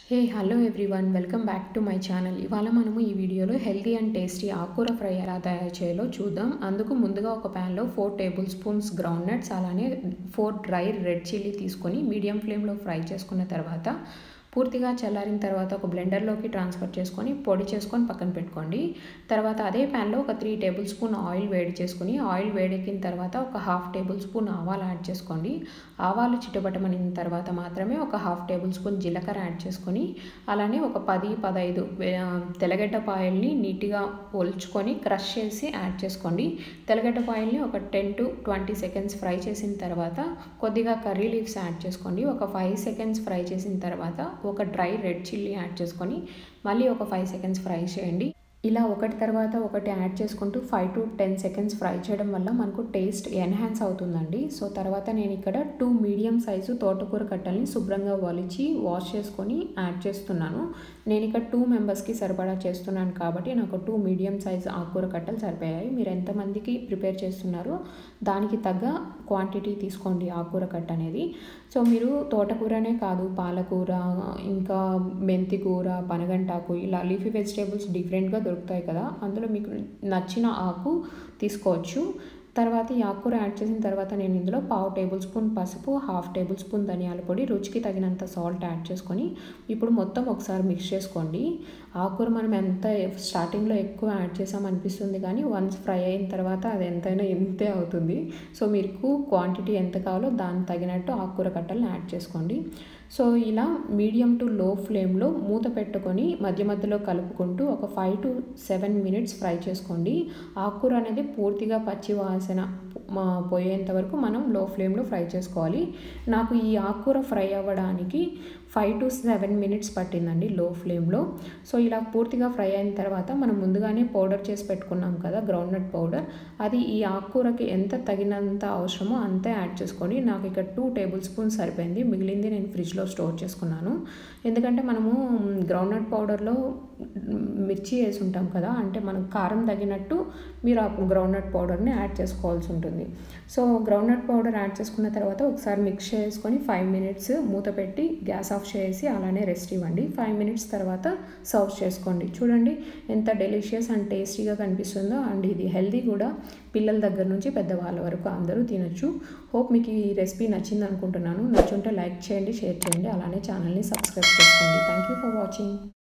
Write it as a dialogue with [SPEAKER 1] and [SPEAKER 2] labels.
[SPEAKER 1] hey hello everyone welcome back to my channel ఇవాళ మనము ఈ వీడియోలో హెల్తీ అండ్ టేస్టీ ఆకుకూర ఫ్రై ఎలా తయారు చేయాలో చూద్దాం అందుకు ముందుగా ఒక ప్యాన్లో four tablespoons groundnuts అలానే ఫోర్ డ్రై రెడ్ చిల్లీ తీసుకొని మీడియం ఫ్లేమ్లో ఫ్రై చేసుకున్న తర్వాత పూర్తిగా చల్లారిన తర్వాత ఒక బ్లెండర్లోకి ట్రాన్స్ఫర్ చేసుకొని పొడి చేసుకొని పక్కన పెట్టుకోండి తర్వాత అదే ప్యాన్లో ఒక త్రీ టేబుల్ స్పూన్ ఆయిల్ వేడి చేసుకుని ఆయిల్ వేడెక్కిన తర్వాత ఒక హాఫ్ టేబుల్ స్పూన్ ఆవాలు యాడ్ చేసుకోండి ఆవాలు చిట్టుబట్టమనిన తర్వాత మాత్రమే ఒక హాఫ్ టేబుల్ స్పూన్ జీలకర్ర యాడ్ చేసుకొని అలానే ఒక పది పదహైదు తెల్లగడ్డ పాయల్ని నీట్గా ఒలుచుకొని క్రష్ చేసి యాడ్ చేసుకోండి తెల్లగడ్డ పాయల్ని ఒక ten to twenty seconds fry చేసిన తర్వాత కొద్దిగా కర్రీ లీవ్స్ యాడ్ చేసుకోండి ఒక ఫైవ్ సెకండ్స్ ఫ్రై చేసిన తర్వాత ఒక డ్రై రెడ్ చిల్లీ యాడ్ చేసుకొని మళ్ళీ ఒక ఫైవ్ సెకండ్స్ ఫ్రై చేయండి ఇలా ఒకటి తర్వాత ఒకటి యాడ్ చేసుకుంటూ five to ten seconds fry చేయడం వల్ల మనకు టేస్ట్ ఎన్హాన్స్ అవుతుందండి సో తర్వాత నేను ఇక్కడ టూ మీడియం సైజు తోటకూర కట్టల్ని శుభ్రంగా వలిచి వాష్ చేసుకొని యాడ్ చేస్తున్నాను నేను ఇక్కడ టూ మెంబర్స్కి సరిపడా చేస్తున్నాను కాబట్టి నాకు టూ మీడియం సైజ్ ఆకుకూర కట్టలు సరిపోయాయి మీరు ఎంతమందికి ప్రిపేర్ చేస్తున్నారో దానికి తగ్గ క్వాంటిటీ తీసుకోండి ఆకుకూర కట్ట అనేది సో మీరు తోటకూరనే కాదు పాలకూర ఇంకా మెంతి కూర పనగంటాకు ఇలా లీఫీ వెజిటేబుల్స్ డిఫరెంట్గా దొరుకుతాయి కదా అందులో మీకు నచ్చిన ఆకు తీసుకోవచ్చు తర్వాత ఈ ఆకుకూర యాడ్ చేసిన తర్వాత నేను ఇందులో పావు టేబుల్ స్పూన్ పసుపు హాఫ్ టేబుల్ స్పూన్ ధనియాల పొడి రుచికి తగినంత సాల్ట్ యాడ్ చేసుకొని ఇప్పుడు మొత్తం ఒకసారి మిక్స్ చేసుకోండి ఆకుకూర మనం ఎంత స్టార్టింగ్లో ఎక్కువ యాడ్ చేసాం అనిపిస్తుంది కానీ వన్స్ ఫ్రై అయిన తర్వాత అది ఎంతైనా ఇంతే అవుతుంది సో మీకు క్వాంటిటీ ఎంత కావాలో దానికి తగినట్టు ఆకుకూర కట్టలు యాడ్ చేసుకోండి సో ఇలా మీడియం టు లో ఫ్లేమ్లో మూత పెట్టుకొని మధ్య మధ్యలో కలుపుకుంటూ ఒక five to seven minutes fry చేసుకోండి ఆకుకూర అనేది పూర్తిగా పచ్చి వాసన పోయేంత వరకు మనం లో ఫ్లేమ్లో ఫ్రై చేసుకోవాలి నాకు ఈ ఆకుకూర ఫ్రై అవ్వడానికి ఫైవ్ టు సెవెన్ మినిట్స్ పట్టిందండి లో ఫ్లేమ్లో సో ఇలా పూర్తిగా ఫ్రై అయిన తర్వాత మనం ముందుగానే పౌడర్ చేసి పెట్టుకున్నాం కదా గ్రౌండ్నట్ పౌడర్ అది ఈ ఆకుకూరకి ఎంత తగినంత అవసరమో అంతే యాడ్ చేసుకోండి నాకు ఇక్కడ టూ టేబుల్ స్పూన్స్ సరిపోయింది మిగిలింది నేను ఫ్రిడ్జ్లో స్టోర్ చేసుకున్నాను ఎందుకంటే మనము గ్రౌండ్నట్ పౌడర్లో మిర్చి వేసి ఉంటాం కదా అంటే మనం కారం తగినట్టు మీరు ఆ గ్రౌండ్నట్ పౌడర్ని యాడ్ చేసుకోవాల్సి ఉంటుంది సో గ్రౌండ్నట్ పౌడర్ యాడ్ చేసుకున్న తర్వాత ఒకసారి మిక్స్ చేసుకొని ఫైవ్ మినిట్స్ మూత పెట్టి గ్యాస్ ఆఫ్ చేసి అలానే రెస్ట్ ఇవ్వండి ఫైవ్ మినిట్స్ తర్వాత సర్వ్ చేసుకోండి చూడండి ఎంత డెలిషియస్ అండ్ టేస్టీగా కనిపిస్తుందో అండ్ ఇది హెల్దీ కూడా పిల్లల దగ్గర నుంచి పెద్దవాళ్ళ వరకు అందరూ తినొచ్చు హోప్ మీకు ఈ రెసిపీ నచ్చింది అనుకుంటున్నాను నచ్చుంటే లైక్ చేయండి షేర్ చేయండి అలానే ఛానల్ని సబ్స్క్రైబ్ చేసుకోండి థ్యాంక్ యూ ఫర్ వాచింగ్